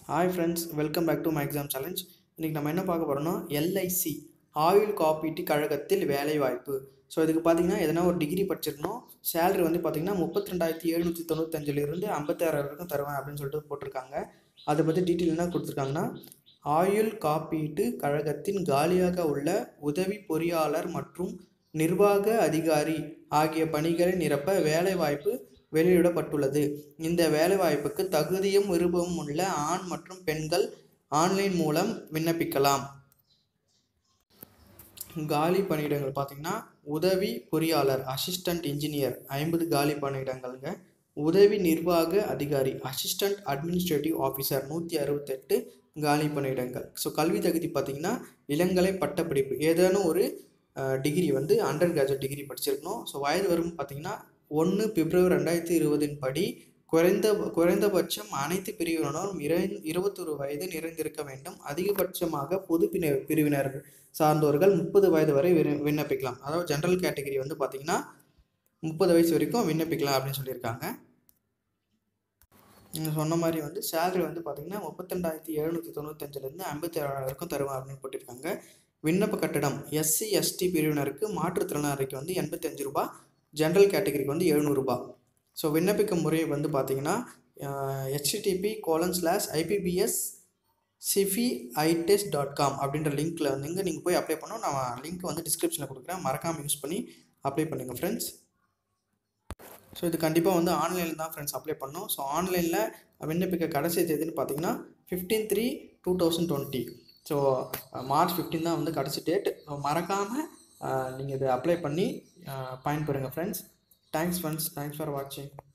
hi friends welcome back to my exam challenge இன்றைக்கி நம்ம என்ன பார்க்க போகிறோம்னா எல்ஐசி ஆயுள் காப்பீட்டு கழகத்தில் வேலைவாய்ப்பு ஸோ இதுக்கு பார்த்தீங்கன்னா எதனா ஒரு டிகிரி படிச்சிருக்கணும் சேலரி வந்து பார்த்தீங்கன்னா முப்பத்தி ரெண்டாயிரத்தி எழுநூற்றி தொண்ணூத்தஞ்சிலிருந்து ஐம்பத்தாயிரம் வரைக்கும் தருவேன் அப்படின்னு சொல்லிட்டு போட்டிருக்காங்க அதை பற்றி டீட்டெயில் என்ன கொடுத்துருக்காங்கன்னா ஆயுள் காப்பீட்டு கழகத்தின் காலியாக உள்ள உதவி பொறியாளர் மற்றும் நிர்வாக அதிகாரி ஆகிய பணிகளை நிரப்ப வேலைவாய்ப்பு வெளியிடப்பட்டுள்ளது இந்த வேலைவாய்ப்புக்கு தகுதியும் விருப்பமும் உள்ள ஆண் மற்றும் பெண்கள் ஆன்லைன் மூலம் விண்ணப்பிக்கலாம் காலி பணியிடங்கள் பார்த்தீங்கன்னா உதவி பொறியாளர் அசிஸ்டன்ட் இன்ஜினியர் ஐம்பது காலி பணியிடங்கள்ங்க உதவி நிர்வாக அதிகாரி அசிஸ்டன்ட் அட்மினிஸ்ட்ரேட்டிவ் ஆஃபீஸர் நூற்றி அறுபத்தெட்டு காலி பணியிடங்கள் ஸோ கல்வி தகுதி பார்த்தீங்கன்னா இளங்கலை பட்டப்படிப்பு ஏதேனும் ஒரு டிகிரி வந்து அண்டர் கிராஜுவேட் டிகிரி படிச்சிருக்கணும் ஸோ வயது வரும் பார்த்தீங்கன்னா ஒன்று பிப்ரவரி ரெண்டாயிரத்தி இருபதின் படி குறைந்த குறைந்தபட்சம் அனைத்து பிரிவினரும் இர இருபத்தொரு வயது நிறைந்திருக்க வேண்டும் அதிகபட்சமாக பொது பின பிரிவினர் சார்ந்தவர்கள் முப்பது வயது வரை விரு விண்ணப்பிக்கலாம் அதாவது ஜென்ரல் கேட்டகரி வந்து பார்த்திங்கன்னா முப்பது வயசு வரைக்கும் விண்ணப்பிக்கலாம் அப்படின்னு சொல்லியிருக்காங்க நீங்கள் சொன்ன மாதிரி வந்து சேலரி வந்து பார்த்திங்கன்னா முப்பத்திரெண்டாயிரத்தி எழுநூற்றி தொண்ணூத்தஞ்சிலேருந்து ஐம்பத்தி ஏழாயிரம் வரைக்கும் தருவேன் அப்படின்னு போட்டிருக்காங்க விண்ணப்ப கட்டணம் எஸ்சி எஸ்டி பிரிவினருக்கு மாற்றுத்திறனாளிக்கு வந்து எண்பத்தஞ்சு ரூபா ஜென்ரல் கேட்டகரிக்கு வந்து எழுநூறுபா ஸோ விண்ணப்பிக்கும் முறை வந்து பார்த்தீங்கன்னா HTTP colon slash IBPS Sify itest dot com அப்படின்ற லிங்க்கில் வந்து நீங்கள் போய் அப்ளை பண்ணோம் நான் லிங்க் வந்து டிஸ்கிரிப்ஷனில் கொடுக்குறேன் மறக்காமல் யூஸ் பண்ணி அப்ளை பண்ணுங்கள் ஃப்ரெண்ட்ஸ் ஸோ இது கண்டிப்பாக வந்து ஆன்லைனில் தான் ஃப்ரெண்ட்ஸ் அப்ளை பண்ணோம் ஸோ ஆன்லைனில் விண்ணப்பிக்க கடைசி தேதின்னு பார்த்தீங்கன்னா fifteen three two thousand twenty so March fifteen தான் வந்து கடைசி டேட் ஸோ மறக்காமல் நீங்கள் இதை அப்ளை பண்ணி பயன்பெறுங்க friends thanks friends thanks for வாட்சிங்